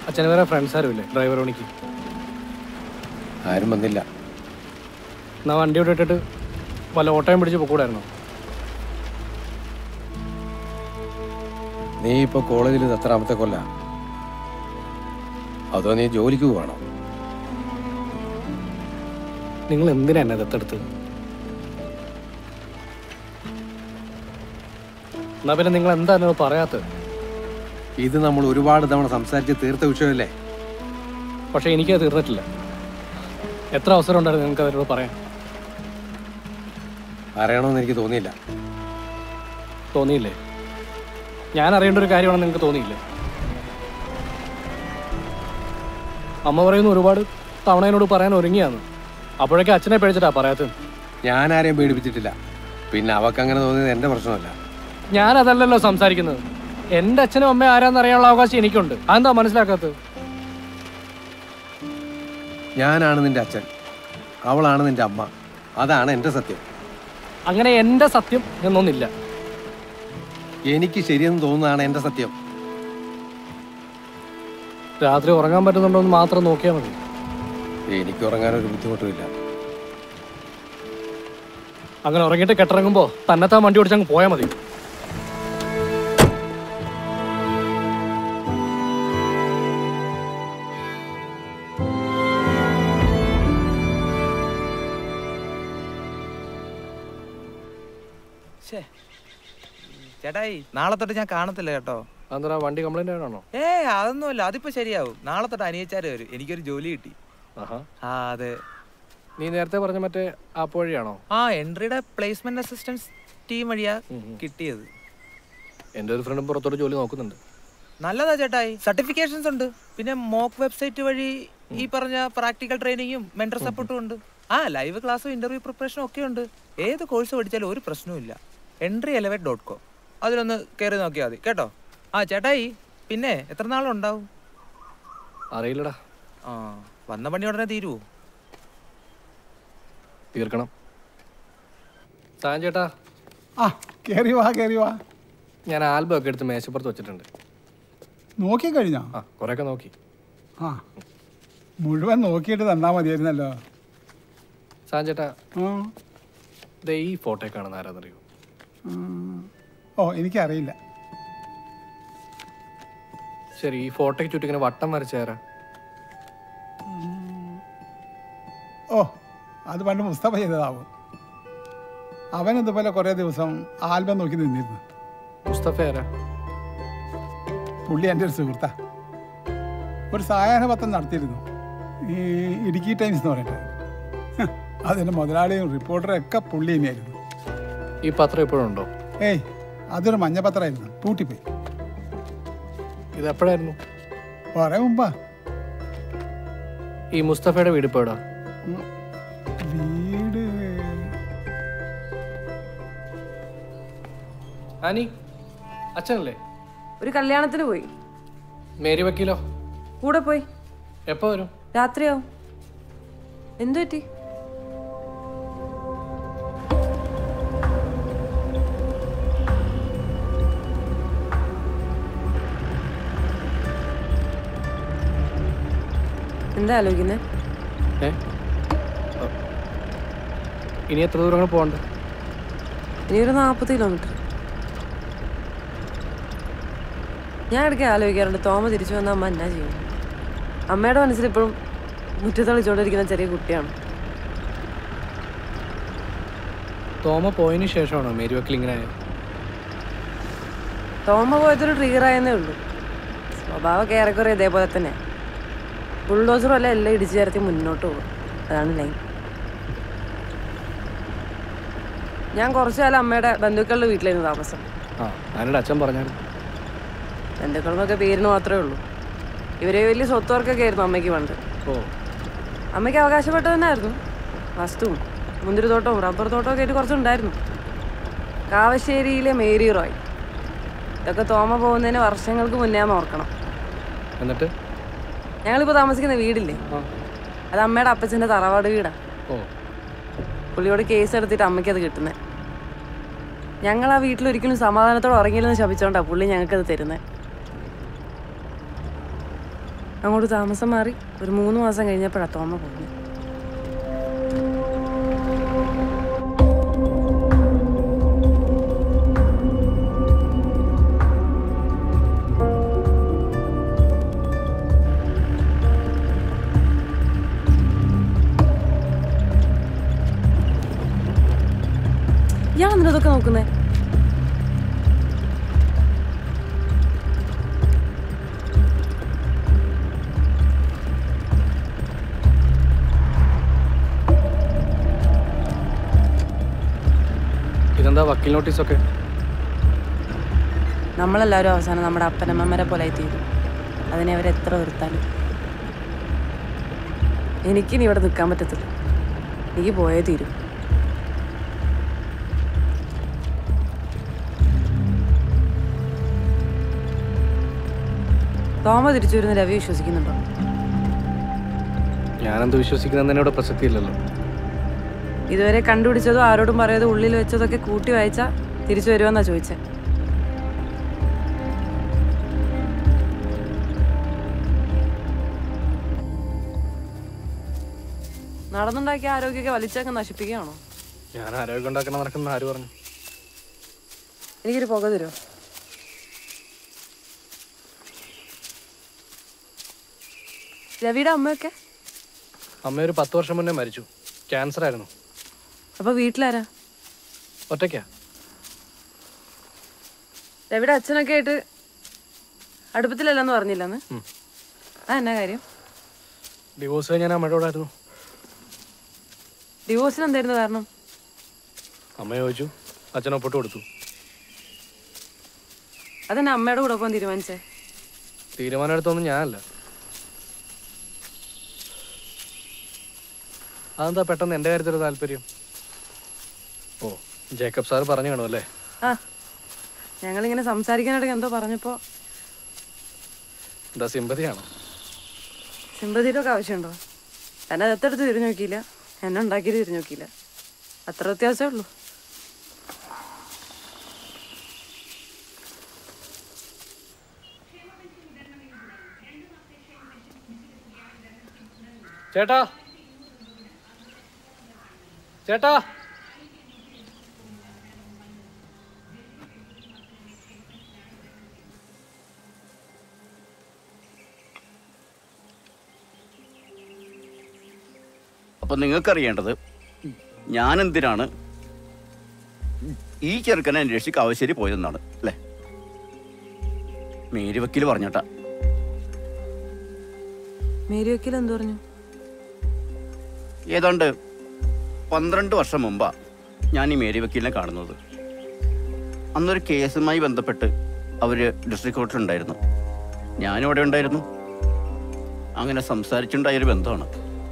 അച്ഛന് വേറെ ഫ്രണ്ട്സ് ആരും ഇല്ലേ ഡ്രൈവർ പണിക്ക് ആരും വന്നില്ല എന്നാ വണ്ടി ഇവിടെ ഇട്ടിട്ട് വല്ല ഓട്ടോയും പിടിച്ച് പോകൂടായിരുന്നോ നീ ഇപ്പോൾ കോളേജിൽ ഇത് എത്രാമത്തെ കൊല്ല അതോ നീ ജോലിക്ക് പോവാണോ നിങ്ങൾ എന്തിനാ എന്നെ ദത്തെടുത്തത് എന്നാ പിന്നെ നിങ്ങൾ എന്താ എന്നോട് പറയാത്തത് ഇത് നമ്മൾ ഒരുപാട് തവണ സംസാരിച്ച് തീർത്ത വിഷയമല്ലേ പക്ഷെ എനിക്കത് തീർന്നിട്ടില്ല എത്ര അവസരം ഉണ്ടായിരുന്നു നിങ്ങൾക്ക് അവരോട് പറയാൻ അറിയണമെന്ന് എനിക്ക് തോന്നിയില്ല തോന്നിയില്ലേ ഞാൻ അറിയേണ്ട ഒരു കാര്യമാണെന്ന് നിങ്ങൾക്ക് തോന്നിയില്ലേ അമ്മ പറയുന്നു ഒരുപാട് തവണ എന്നോട് പറയാൻ ഒരുങ്ങിയാന്ന് അപ്പോഴേക്കും അച്ഛനെ പേടിച്ചിട്ടാ പറയാത്തത് ഞാൻ ആരെയും പേടിപ്പിച്ചിട്ടില്ല പിന്നെ അവക്കങ്ങനെ തോന്നിയത് എൻ്റെ പ്രശ്നമല്ല ഞാൻ അതല്ലല്ലോ സംസാരിക്കുന്നത് എൻ്റെ അച്ഛനും അമ്മയും ആരാന്ന് അറിയാനുള്ള അവകാശം എനിക്കുണ്ട് അതെന്താ മനസ്സിലാക്കാത്തത് ഞാനാണ് നിന്റെ അച്ഛൻ അവളാണ് നിന്റെ അമ്മ അതാണ് എൻ്റെ സത്യം അങ്ങനെ എൻ്റെ സത്യം എന്നൊന്നില്ല എനിക്ക് ശരിയെന്ന് തോന്നുന്നതാണ് എൻ്റെ സത്യം രാത്രി ഉറങ്ങാൻ പറ്റുന്നുണ്ടോ എന്ന് മാത്രം നോക്കിയാൽ മതി എനിക്ക് ഉറങ്ങാനൊരു ബുദ്ധിമുട്ടുമില്ല അങ്ങനെ ഉറങ്ങിയിട്ട് കെട്ടിറങ്ങുമ്പോൾ തന്നെത്താൻ വണ്ടി ഓടിച്ചങ്ങ് പോയാൽ മതി ശ്ശേ. ചേട്ടായി നാളെ തൊട്ട് ഞാൻ കാണത്തില്ല കേട്ടോ അതെന്താ വണ്ടി കംപ്ലൈന്റ് ആണോ ഏ അതൊന്നുമല്ല അതിപ്പോ ശരിയാവും നാളെ തൊട്ട് അനിയച്ചാര് വരും എനിക്കൊരു ജോലി കിട്ടി ആഹാ ആ അതെ നീ നേരത്തെ പറഞ്ഞ മറ്റേ ആപ്പ് വഴിയാണോ ആ എൻട്രിയുടെ പ്ലേസ്മെന്റ് അസിസ്റ്റൻസ് ടീം വഴിയാ കിട്ടിയത് എൻ്റെ ഒരു ഫ്രണ്ടും പുറത്തോട്ട് ജോലി നോക്കുന്നുണ്ട് നല്ലതാ ചേട്ടായി സർട്ടിഫിക്കേഷൻസ് ഉണ്ട് പിന്നെ മോക്ക് വെബ്സൈറ്റ് വഴി ഈ പറഞ്ഞ പ്രാക്ടിക്കൽ ട്രെയിനിങ്ങും മെന്റർ സപ്പോർട്ടും ഉണ്ട് ആ ലൈവ് ക്ലാസ്സും ഇന്റർവ്യൂ പ്രിപ്പറേഷനും ഒക്കെ ഉണ്ട് ഏത് കോഴ്സ് പഠിച്ചാലും ഒരു പ്രശ്നവുമില്ല എൻട്രി എലവേറ്റ് ഡോട്ട് കോം അതിലൊന്ന് കയറി നോക്കിയാൽ മതി കേട്ടോ ആ ചേട്ടായി പിന്നെ എത്ര നാളുണ്ടാവും അറിയില്ലടാ ആ വന്ന പണി ഉടനെ തീരുവോ തീർക്കണം താൻ ചേട്ടാ ആ കയറി വാ കയറി വാ ഞാൻ ആൽബം ഒക്കെ എടുത്ത് മേശപ്പുറത്ത് വെച്ചിട്ടുണ്ട് നോക്കി കഴിഞ്ഞോ ആ കുറേയൊക്കെ നോക്കി ആ മുഴുവൻ നോക്കിയിട്ട് തന്നാ മതിയായിരുന്നല്ലോ സാൻ ചേട്ടാ ആ ദേ ഈ ഫോട്ടോ കാണുന്ന ആരാന്നറിയോ ഉം. ഓ എനിക്കറിയില്ല ശരി ഈ ഫോട്ടോയ്ക്ക് ചുറ്റും ഇങ്ങനെ വട്ടം വരച്ചാരാ ഓ അത് പണ്ട് മുസ്തഫ ചെയ്തതാവും അവൻ ഇതുപോലെ കുറേ ദിവസം ആൽബം നോക്കി നിന്നിരുന്നു മുസ്തഫ ആരാ പുള്ളി എൻ്റെ ഒരു സുഹൃത്താ ഒരു സായാഹ്ന പത്രം നടത്തിയിരുന്നു ഈ ഇടുക്കി ടൈംസ് എന്ന് പറഞ്ഞിട്ട് ഹ്, അതിൻ്റെ മുതലാളിയും റിപ്പോർട്ടറും ഒക്കെ പുള്ളി തന്നെയായിരുന്നു ഈ പത്രം ഇപ്പോഴും ഉണ്ടോ ഏയ് അതൊരു മഞ്ഞപത്രമായിരുന്നു പൂട്ടിപ്പോയി ഇത് എപ്പോഴായിരുന്നു കുറേ മുമ്പാ ഈ മുസ്തഫയുടെ വീട് ഇപ്പോൾ എവിടാ ഉം. വീട് ആനി അച്ഛനല്ലേ ഒരു കല്യാണത്തിന് പോയി മേരി വക്കീലോ കൂടെ പോയി എപ്പോ വരും രാത്രിയാവും എന്തു പറ്റി എന്താ ആലോചിക്കുന്നേ ഏ ഓ. ഇനി എത്ര ദൂരം കൂടെ പോകണ്ട ഇനി ഒരു നാൽപ്പത് കിലോമീറ്റർ ഞാൻ ഇടയ്ക്ക് ആലോചിക്കാറുണ്ട് തോമ തിരിച്ചു വന്ന അമ്മ എന്നാ ചെയ്യും അമ്മയുടെ മനസ്സിൽ ഇപ്പോഴും മുറ്റത്ത് കളിച്ചുകൊണ്ടിരിക്കുന്ന ചെറിയ കുട്ടിയാണ് തോമ പോയതിന് ശേഷമാണോ മേരി വക്കീൽ ഇങ്ങനെ ആയത്? തോമ പോയതൊരു ട്രിഗറായെന്നേ ഉള്ളൂ സ്വഭാവമൊക്കെ ഏറെക്കുറെ ഇതേപോലെ തന്നെ ബുൾഡോസറും അല്ല എല്ലാം ഇടിച്ചു ചേർത്തി മുന്നോട്ട് പോകും അതാണ് ലൈൻ ഞാൻ കുറച്ചു കാലം അമ്മയുടെ ബന്ധുക്കളുടെ വീട്ടിലായിരുന്നു താമസം ആ ഞാനോട് അച്ഛൻ പറഞ്ഞായിരുന്നു ബന്ധുക്കളെന്നൊക്കെ പേരിന് മാത്രമേ ഉള്ളൂ ഇവരെ വലിയ സ്വത്തുവർക്കൊക്കെ ആയിരുന്നു അമ്മയ്ക്ക് പണ്ട് ഓ അമ്മയ്ക്ക് അവകാശപ്പെട്ട തന്നെയായിരുന്നു വസ്തുവും മുന്തിരിത്തോട്ടവും റബ്ബർ തോട്ടവും ഒക്കെ ആയിട്ട് കുറച്ചുണ്ടായിരുന്നു കാവശ്ശേരിയിലെ മേരി റോയ് ഇതൊക്കെ തോമ പോകുന്നതിന് വർഷങ്ങൾക്ക് മുന്നേ ആണെന്ന് ഓർക്കണം എന്നിട്ട് ഞങ്ങളിപ്പോൾ താമസിക്കുന്ന വീടില്ലേ ആ അത് അമ്മയുടെ അപ്പച്ചൻ്റെ തറവാട് വീടാ ഓ പുള്ളിയോട് കേസ് എടുത്തിട്ട് അമ്മയ്ക്ക് അത് കിട്ടുന്നത് ഞങ്ങൾ ആ വീട്ടിൽ ഒരിക്കലും സമാധാനത്തോടെ ഉറങ്ങിയില്ലെന്ന് ശപിച്ചോണ്ടാ പുള്ളി ഞങ്ങൾക്കത് തരുന്നത് അങ്ങോട്ട് താമസം മാറി ഒരു മൂന്ന് മാസം കഴിഞ്ഞപ്പോഴാണ് തോമ പോകുന്നത് ഇയാൾ എന്തിനാ ഇതൊക്കെ നോക്കുന്നേ ഇതെന്താ വക്കീൽ നോട്ടീസൊക്കെ നമ്മളെല്ലാവരും അവസാനം നമ്മുടെ അപ്പനമ്മമാരെ പോലെ തീരും അതിനെ അവരെത്ര വെറുത്താലും എനിക്കിനി ഇവിടെ നിൽക്കാൻ പറ്റത്തില്ല എനിക്ക് പോയേ തീരും തോമ തിരിച്ചു വരുന്ന രവി വിശ്വസിക്കുന്നുണ്ടോ ഞാനെന്ത് വിശ്വസിക്കുന്നതിന് ഇവിടെ പ്രസക്തിയില്ലല്ലോ ഇതുവരെ കണ്ടുപിടിച്ചതോ ആരോടും പറയാതെ ഉള്ളിൽ വെച്ചതൊക്കെ കൂട്ടി വായിച്ചാ തിരിച്ചു വരുമെന്നാ ചോദിച്ചേ നടന്നുണ്ടാക്കിയ ആരോഗ്യമൊക്കെ വലിച്ചൊക്കെ നശിപ്പിക്കുകയാണോ ഞാൻ ആരോഗ്യം ഉണ്ടാക്കണം നടക്കുന്ന ആര് പറഞ്ഞു എനിക്കൊരു പുക തരുമോ രവിയുടെ അമ്മയൊക്കെ അമ്മ ഒരു പത്ത് വർഷം മുന്നേ മരിച്ചു ക്യാൻസർ ആയിരുന്നു അപ്പൊ വീട്ടിലാരാ ഒറ്റയ്ക്കാ രവിയുടെ അച്ഛനൊക്കെ ആയിട്ട് അടുപ്പത്തിലല്ലെന്ന് പറഞ്ഞില്ലെന്ന് ഉം. ആ എന്നാ കാര്യം ഡിവോഴ്സ് കഴിഞ്ഞാൽ അമ്മയോടായിരുന്നു ഡിവോഴ്സിന് എന്തായിരുന്നു കാരണം അമ്മ ചോദിച്ചു അച്ഛൻ ഒപ്പിട്ട് കൊടുത്തു അതെന്നെ അമ്മയുടെ കൂടെ പോകാൻ തീരുമാനിച്ചേ തീരുമാനം എടുത്തൊന്നും ഞാനല്ല അതെന്താ പെട്ടെന്ന് എൻ്റെ കാര്യത്തിൽ താല്പര്യം ഓ ജേക്കബ് സാർ പറഞ്ഞു കാണും അല്ലേ ആ ഞങ്ങളിങ്ങനെ സംസാരിക്കാനായിട്ട് എന്തോ പറഞ്ഞപ്പോ എന്താ സിമ്പതിയാണോ സിമ്പതിയുടെ ഒക്കെ ആവശ്യമുണ്ടോ എന്നെ ദത്തെടുത്ത് തിരിഞ്ഞു നോക്കിയില്ല എന്നെ ഉണ്ടാക്കിയിട്ട് തിരിഞ്ഞു നോക്കിയില്ല അത്ര വ്യത്യാസമേ ഉള്ളൂ ചേട്ടാ ചേട്ടാ അപ്പൊ നിങ്ങൾക്കറിയേണ്ടത് ഞാൻ എന്തിനാണ് ഈ ചെറുക്കനെ അന്വേഷിച്ച് കാവശ്ശേരി പോയതെന്നാണ് അല്ലേ മേരി വക്കീൽ പറഞ്ഞട്ടാ മേരി വക്കീൽ എന്ത് പറഞ്ഞു ഏതാണ്ട് പന്ത്രണ്ട് വർഷം മുമ്പാ ഞാൻ ഈ മേരി വക്കീലിനെ കാണുന്നത് അന്നൊരു കേസുമായി ബന്ധപ്പെട്ട് അവര് ഡിസ്ട്രിക്ട് കോർട്ടിലുണ്ടായിരുന്നു ഞാനും അവിടെ ഉണ്ടായിരുന്നു അങ്ങനെ സംസാരിച്ചുണ്ടായൊരു ബന്ധമാണ്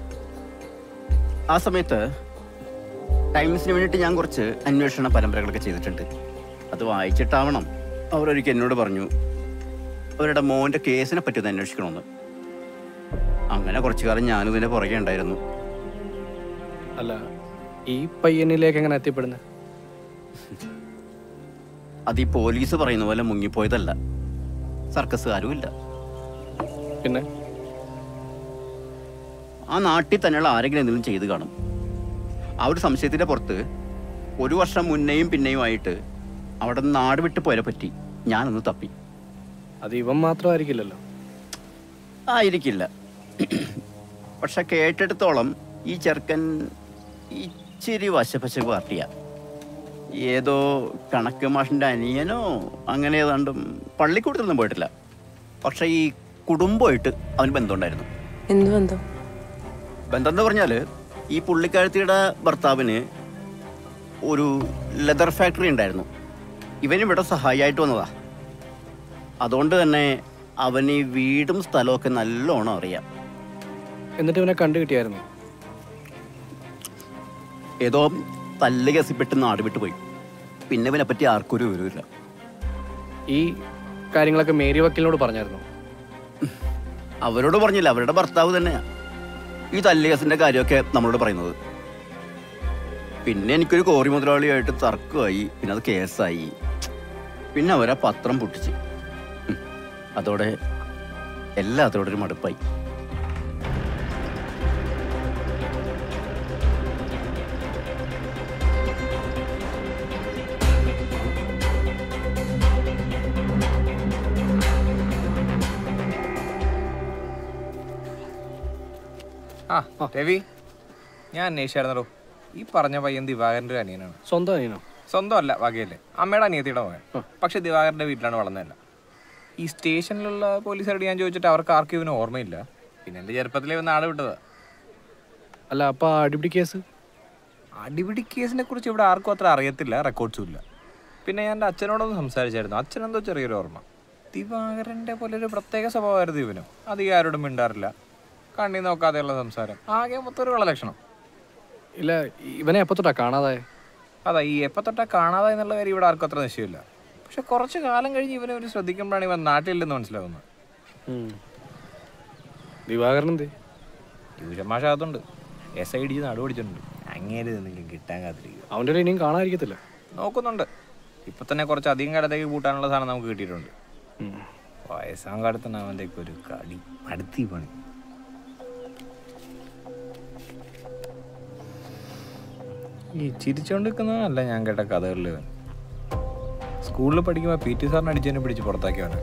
ആ സമയത്ത് ടൈംസിന് വേണ്ടിയിട്ട് ഞാൻ കുറച്ച് അന്വേഷണ പരമ്പരകളൊക്കെ ചെയ്തിട്ടുണ്ട് അത് വായിച്ചിട്ടാവണം അവരൊരിക്കൽ എന്നോട് പറഞ്ഞു അവരുടെ മോൻ്റെ കേസിനെ പറ്റി ഒന്ന് അന്വേഷിക്കണമെന്ന് അങ്ങനെ കുറച്ചു കാലം ഞാനും ഇതിൻ്റെ പുറകെ ഉണ്ടായിരുന്നു അല്ല ഈ പയ്യനിലേക്ക് എങ്ങനെ എത്തിപ്പെടുന്നത് അത് ഈ പോലീസ് പറയുന്ന പോലെ മുങ്ങിപ്പോയതല്ല സർക്കസുകാരും ഇല്ല പിന്നെ ആ നാട്ടിൽ തന്നെയുള്ള ആരെങ്കിലും എന്തെങ്കിലും ചെയ്ത് കാണും ആ ഒരു സംശയത്തിന്റെ പുറത്ത് ഒരു വർഷം മുന്നേയും പിന്നെയും ആയിട്ട് അവിടെ നിന്ന് നാട് വിട്ട് പോയതിനെ പറ്റി ഞാനൊന്ന് തപ്പി അത് ഇവൻ മാത്രമായിരിക്കില്ലല്ലോ ആയിരിക്കില്ല പക്ഷെ കേട്ടെടുത്തോളം ഈ ചെറുക്കൻ ഇച്ചിരി വശപശ പാർട്ടിയാ ഏതോ കണക്ക് മാഷിന്റെ അനിയനോ അങ്ങനെ ഏതാണ്ടും പള്ളിക്കൂടത്തിലൊന്നും പോയിട്ടില്ല പക്ഷെ ഈ കുടുംബമായിട്ട് അവന് ബന്ധമുണ്ടായിരുന്നു എന്ത് ബന്ധം ബന്ധം എന്ന് പറഞ്ഞാല് ഈ പുള്ളിക്കാരത്തിയുടെ ഭർത്താവിന് ഒരു ലെതർ ഫാക്ടറി ഉണ്ടായിരുന്നു ഇവന് ഇവിടെ സഹായിയായിട്ട് വന്നതാ അതുകൊണ്ട് തന്നെ അവന് ഈ വീടും സ്ഥലമൊക്കെ നല്ലോണം അറിയാം എന്നിട്ട് ഇവനെ കണ്ടു കിട്ടിയായിരുന്നു ഏതോ തല്ല് കസിപ്പെട്ട് നാട് വിട്ടു പോയി പിന്നെ ഇവനെ പറ്റി ആർക്കും ഒരു വിവരമില്ല ഈ കാര്യങ്ങളൊക്കെ മേരി വക്കീലിനോട് പറഞ്ഞായിരുന്നു അവരോട് പറഞ്ഞില്ല അവരുടെ ഭർത്താവ് തന്നെയാ ഈ തല്ല് കേസിന്റെ കാര്യമൊക്കെ നമ്മളോട് പറയുന്നത് പിന്നെ എനിക്കൊരു കോറി മുതലാളിയായിട്ട് തർക്കമായി പിന്നെ അത് കേസായി പിന്നെ അവരാ പത്രം പൊട്ടിച്ച് ഉം. അതോടെ എല്ലാത്തോടൊരു മടുപ്പായി ആ രവി ഞാൻ അന്വേഷിച്ചായിരുന്നല്ലോ ഈ പറഞ്ഞ പയ്യൻ ദിവാകരൻ്റെ ഒരു അനിയനാണ് സ്വന്തം അനിയനോ സ്വന്തമല്ല വകയല്ലേ അമ്മയുടെ അനിയത്തിയുടെ മകൻ പക്ഷെ ദിവാകരൻ്റെ വീട്ടിലാണ് വളർന്നതല്ല ഈ സ്റ്റേഷനിലുള്ള പോലീസുകാരോട് ഞാൻ ചോദിച്ചിട്ട് അവർക്ക് ആർക്കും ഇവന് ഓർമ്മയില്ല പിന്നെ എൻ്റെ ചെറുപ്പത്തിലേ ഇവൻ നാട് വിട്ടതാ അല്ല അപ്പൊ ആ അടിപിടി കേസ് അടിപിടി കേസിനെ കുറിച്ച് ഇവിടെ ആർക്കും അത്ര അറിയത്തില്ല റെക്കോർഡ്സും ഇല്ല പിന്നെ ഞാൻ എൻ്റെ അച്ഛനോടൊന്ന് സംസാരിച്ചായിരുന്നു അച്ഛനെന്തോ ചെറിയൊരു ഓർമ്മ ദിവാകരൻ്റെ പോലെ ഒരു പ്രത്യേക സ്വഭാവമായിരുന്നു ഇവനും അധികം ആരോടും മിണ്ടാറില്ല കണ്ണി നോക്കാതെയുള്ള സംസാരം ആകെ മൊത്തം ഒരു കളലക്ഷണം ഇല്ല ഇവനെ എപ്പോ തൊട്ടാ കാണാതായ അതാ ഈ എപ്പോൾ തൊട്ടാ കാണാതെ എന്നുള്ള കാര്യം ഇവിടെ ആർക്കും അത്ര നിശ്ചയമില്ല പക്ഷെ കുറച്ച് കാലം കഴിഞ്ഞ് ഇവനെ ഒരു ശ്രദ്ധിക്കുമ്പോഴാണ് ഇവൻ നാട്ടിലില്ലെന്ന് മനസ്സിലാവുന്നത് ദിവാകരൻ എന്തേ ട്യൂഷൻ മാഷാകത്തുണ്ട് എസ് ഐ ഡിച്ച് നടു പിടിച്ചിട്ടുണ്ട് അങ്ങേര് എന്തെങ്കിലും കിട്ടാൻ കാത്തിരിക്കുക അവൻ്റെ ഒരു ഇനിയും കാണാതിരിക്കത്തില്ല നോക്കുന്നുണ്ട് ഇപ്പൊ തന്നെ കുറച്ച് അധികം കാലത്തേക്ക് കൂട്ടാനുള്ള സാധനം നമുക്ക് കിട്ടിയിട്ടുണ്ട് വയസ്സാം കാലത്താണ് അവൻ്റെ ഒക്കെ ഒരു കളി അടുത്തി പണി ഈ ചിരിച്ചോണ്ടിരിക്കുന്നതല്ല ഞാൻ കേട്ട കഥകളിൽ ഇവൻ സ്കൂളിൽ പഠിക്കുമ്പോൾ പി ടി സാറിനെ അടിച്ചതിനെ പിടിച്ച് പുറത്താക്കിയവന്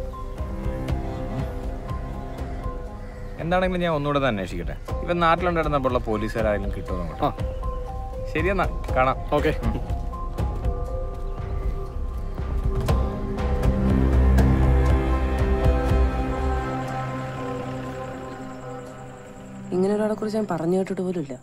എന്താണെങ്കിലും ഞാൻ ഒന്നുകൂടെ തന്നെ അന്വേഷിക്കട്ടെ ഇവൻ നാട്ടിലുണ്ടായിരുന്നപ്പോഴുള്ള പോലീസുകാരായാലും കിട്ടുമോ ആ ശരിയെന്നാ കാണാം ഓക്കെ ഇങ്ങനെ ഒരാളെ കുറിച്ച് ഞാൻ പറഞ്ഞു കേട്ടിട്ട് പോലും ഇല്ല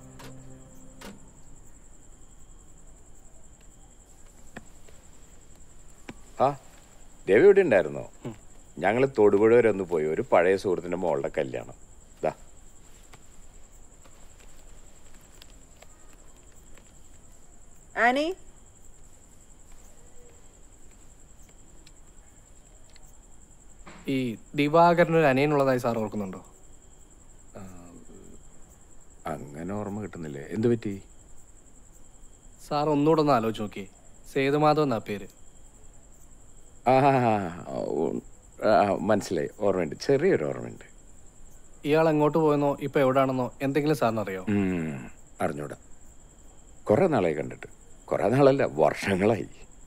ആ രവി ഇവിടെ ഉണ്ടായിരുന്നോ ഞങ്ങൾ തൊടുപുഴ വരെ ഒന്ന് പോയി ഒരു പഴയ സുഹൃത്തിന്റെ മോളുടെ കല്യാണം ദാ ആനി ഈ ദിവാകരന് ഒരു അനിയനുള്ളതായി സാർ ഓർക്കുന്നുണ്ടോ അങ്ങനെ ഓർമ്മ കിട്ടുന്നില്ലേ എന്തു പറ്റി സാർ ഒന്നുകൂടെ ഒന്ന് ആലോചിച്ച് നോക്കിയേ സേതുമാധവ് എന്നാ പേര് ആ ഉ- ആ, മനസ്സിലായി ഓർമ്മയുണ്ട് ചെറിയൊരു ഓർമ്മയുണ്ട് ഇയാൾ എങ്ങോട്ട് പോയെന്നോ ഇപ്പൊ എവിടാണെന്നോ എന്തെങ്കിലും സാറിന് അറിയോ ഉം, അറിഞ്ഞൂടാ കുറെ നാളായി കണ്ടിട്ട് കുറെ നാളല്ല വർഷങ്ങളായി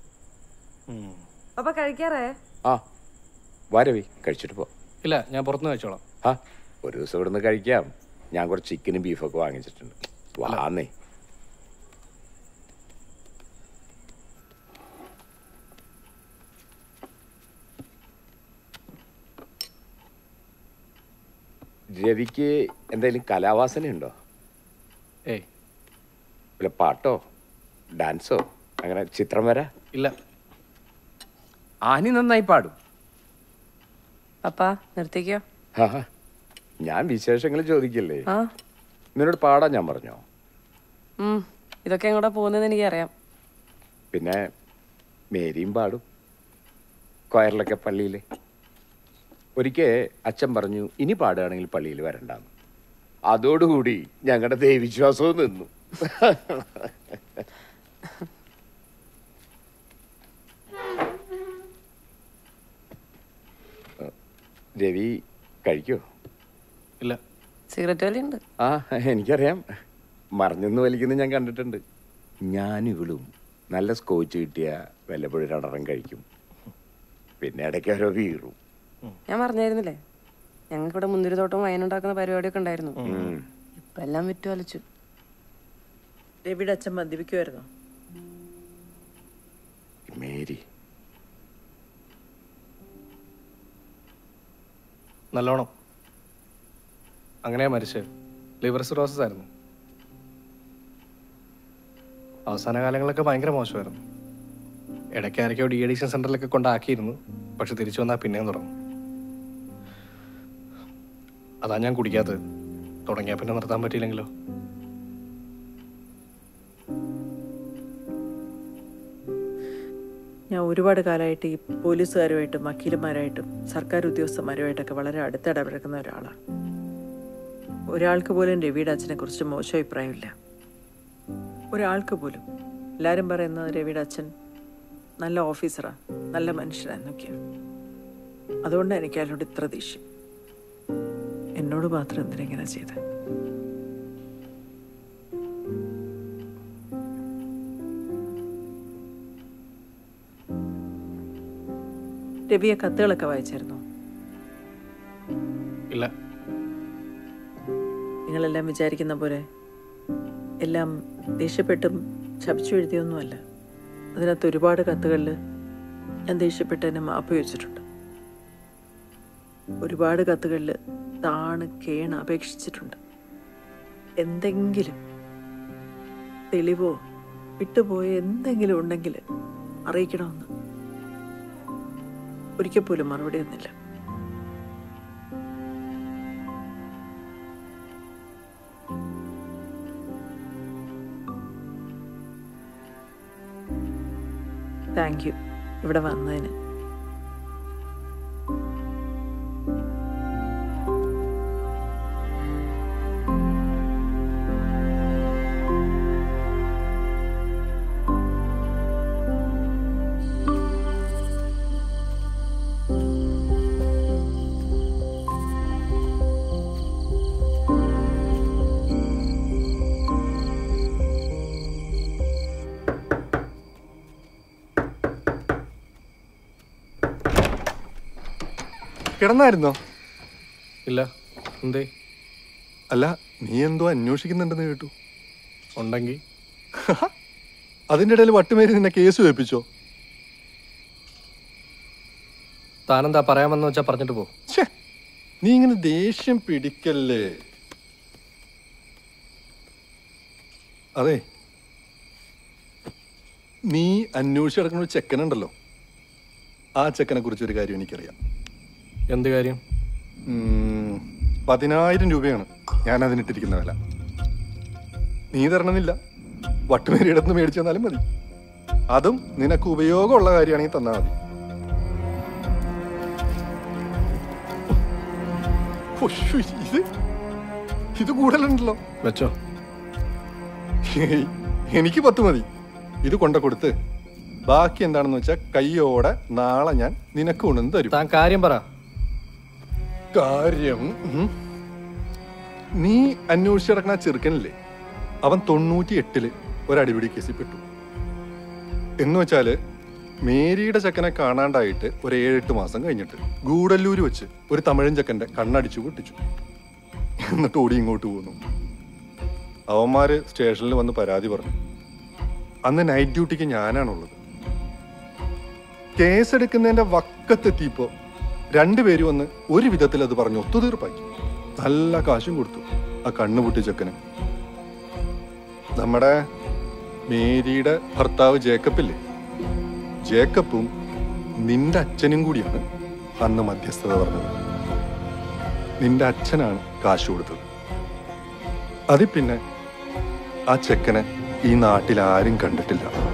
അപ്പൊ കഴിക്കാറേ ആ വാരവി കഴിച്ചിട്ട് പോ ഇല്ല ഞാൻ പുറത്തുനിന്ന് കഴിച്ചോളാം ആ ഒരു ദിവസം ഇവിടുന്ന് കഴിക്കാം ഞാൻ കുറച്ച് ചിക്കനും ബീഫൊക്കെ വാങ്ങിച്ചിട്ടുണ്ട് വാന്നേ രവിക്ക് എന്തെങ്കിലും കലാവാസനയുണ്ടോ ഏയ് വല്ല പാട്ടോ ഡാൻസോ അങ്ങനെ ചിത്രം വര ഇല്ല ആനി നന്നായി പാടും പപ്പാ നിർത്തിക്കോ ആ ഞാൻ വിശേഷങ്ങൾ ചോദിക്കില്ലേ ആ നിന്നോട് പാടാൻ ഞാൻ പറഞ്ഞോ ഉം ഇതൊക്കെ എങ്ങോട്ടാ പോകുന്നതെന്ന് എനിക്കറിയാം പിന്നെ മേരിയും പാടും കൊയറിലൊക്കെ പള്ളിയിൽ ഒരിക്കൽ അച്ഛൻ പറഞ്ഞു ഇനി പാടുകയാണെങ്കിൽ പള്ളിയിൽ വരണ്ടാന്ന് അതോടുകൂടി ഞങ്ങളുടെ ദൈവവിശ്വാസവും നിന്നു രവി കഴിക്കോ ഇല്ല സിഗരറ്റ് വലിയുണ്ട് ആ എനിക്കറിയാം മറിഞ്ഞെന്ന് വലിക്കുന്നത് ഞാൻ കണ്ടിട്ടുണ്ട് ഞാനും ഇവളും നല്ല സ്കോച്ച് കിട്ടിയ വല്ലപ്പോഴും രണ്ടെണ്ണം കഴിക്കും പിന്നെ ഇടയ്ക്ക് ഓരോ വീറും ഞാൻ പറഞ്ഞായിരുന്നില്ലേ ഞങ്ങൾക്ക് ഇവിടെ മുന്തിരിത്തോട്ടം വയനുണ്ടാക്കുന്ന പരിപാടിയൊക്കെ ഉണ്ടായിരുന്നു ഉം. ഇപ്പൊ എല്ലാം വിറ്റു വലിച്ചു രവിയുടെ അച്ഛൻ മദ്യപിക്കുമായിരുന്നോ മേരി നല്ലോണം അങ്ങനെയാ മരിച്ചത് ലിവർ സിറോസിസ് ആയിരുന്നു അവസാന കാലങ്ങളൊക്കെ ഭയങ്കര മോശമായിരുന്നു ഇടയ്ക്ക് ആരൊക്കെയോ ഡി അഡിക്ഷൻ സെന്ററിലൊക്കെ കൊണ്ടാക്കിയിരുന്നു പക്ഷെ തിരിച്ചു വന്നാൽ പിന്നെയും തുടങ്ങും അതാ ഞാൻ കുടിക്കാത്തത് തുടങ്ങിയാൽ പിന്നെ നിർത്താൻ പറ്റിയില്ലെങ്കിലോ ഞാൻ ഒരുപാട് കാലമായിട്ട് ഈ പോലീസുകാരുമായിട്ടും വക്കീലന്മാരായിട്ടും സർക്കാർ ഉദ്യോഗസ്ഥന്മാരുമായിട്ടൊക്കെ വളരെ അടുത്തിടപഴകുന്ന ഒരാളാണ് ഒരാൾക്ക് പോലും രവിയുടെ അച്ഛനെ കുറിച്ച് മോശം അഭിപ്രായമില്ല ഒരാൾക്ക് പോലും എല്ലാവരും പറയുന്നത് രവിയുടെ അച്ഛൻ നല്ല ഓഫീസറാണ് നല്ല മനുഷ്യനാന്നൊക്കെയാണ് അതുകൊണ്ടാണ് എനിക്ക് അയാളോട് ഇത്ര ദേഷ്യം എന്നോട് മാത്രം എന്തിനെങ്ങനെ ചെയ്ത് രവിയെ കത്തുകളൊക്കെ വായിച്ചായിരുന്നോ ഇല്ല നിങ്ങളെല്ലാം വിചാരിക്കുന്ന പോലെ എല്ലാം ദേഷ്യപ്പെട്ടും ശപിച്ചു എഴുതിയൊന്നുമല്ല അതിനകത്ത് ഒരുപാട് കത്തുകളിൽ ഞാൻ ദേഷ്യപ്പെട്ടതിന് മാപ്പ് ചോദിച്ചിട്ടുണ്ട് ഒരുപാട് കത്തുകളിൽ താണ് കേണ് അപേക്ഷിച്ചിട്ടുണ്ട് എന്തെങ്കിലും തെളിവോ വിട്ടുപോയ എന്തെങ്കിലും ഉണ്ടെങ്കിൽ അറിയിക്കണമെന്ന് ഒരിക്കൽ പോലും മറുപടി ഒന്നില്ല താങ്ക് യു ഇവിടെ വന്നതിന് കിടന്നായിരുന്നോ ഇല്ല എന്തേ അല്ല നീ എന്തോ അന്വേഷിക്കുന്നുണ്ടെന്ന് കേട്ടു ഉണ്ടെങ്കിൽ അതിൻ്റെ ഇടയിൽ വട്ടുമേരി നിന്നെ കേസ് വെപ്പിച്ചോ താനെന്താ പറയാമെന്ന് വെച്ചാൽ പറഞ്ഞിട്ട് പോ ഛേ നീ ഇങ്ങനെ ദേഷ്യം പിടിക്കല്ലേ അതെ നീ അന്വേഷിച്ച് കിടക്കുന്ന ഒരു ചെക്കനുണ്ടല്ലോ ആ ചെക്കനെ കുറിച്ച് ഒരു കാര്യം എനിക്കറിയാം എന്ത് കാര്യം ഉം, പതിനായിരം രൂപയാണ് ഞാൻ അതിനിട്ടിരിക്കുന്ന വില നീ തരണമെന്നില്ല വട്ടുമേരിയുടെ അടുത്ത് മേടിച്ചു തന്നാലും മതി അതും നിനക്ക് ഉപയോഗമുള്ള കാര്യമാണെങ്കിൽ തന്നാൽ മതി ഉശ്ശ്, ഇത് ഇത് കൂടുതലുണ്ടല്ലോ വെച്ചോ ഹേയ്, എനിക്ക് പത്ത് മതി ഇത് കൊണ്ട കൊടുത്ത് ബാക്കി എന്താണെന്ന് വെച്ചാൽ കയ്യോടെ നാളെ ഞാൻ നിനക്ക് കൊണ്ടുവന്ന് തരും താൻ കാര്യം പറ കാര്യം ഉം. നീ അന്വേഷിച്ച് കിടക്കുന്ന ആ ചെറുക്കനില്ലേ അവൻ തൊണ്ണൂറ്റി എട്ടില് ഒരടിപിടി കേസിൽ പെട്ടു എന്ന് വെച്ചാല് മേരിയുടെ ചെക്കനെ കാണാണ്ടായിട്ട് ഒരു ഏഴെട്ട് മാസം കഴിഞ്ഞിട്ട് ഗൂഡല്ലൂര് വെച്ച് ഒരു തമിഴൻ ചെക്കന്റെ കണ്ണടിച്ചു പൊട്ടിച്ചു എന്നിട്ട് ഓടി ഇങ്ങോട്ട് പോന്നു അവന്മാര് സ്റ്റേഷനിൽ വന്ന് പരാതി പറഞ്ഞു അന്ന് നൈറ്റ് ഡ്യൂട്ടിക്ക് ഞാനാണുള്ളത് കേസെടുക്കുന്നതിന്റെ വക്കത്തെത്തിയപ്പോ രണ്ടുപേരും വന്ന് ഒരു വിധത്തിൽ അത് പറഞ്ഞു ഒത്തുതീർപ്പാക്കി നല്ല കാശും കൊടുത്തു ആ കണ്ണു പൊട്ടി ചെക്കന് നമ്മുടെ മേരിയുടെ ഭർത്താവ് ജേക്കബില്ലേ ജേക്കബും നിന്റെ അച്ഛനും കൂടിയാണ് അന്ന് മധ്യസ്ഥത പറഞ്ഞത് നിന്റെ അച്ഛനാണ് കാശ് കൊടുത്തത് അതിൽ പിന്നെ ആ ചെക്കനെ ഈ നാട്ടിൽ ആരും കണ്ടിട്ടില്ല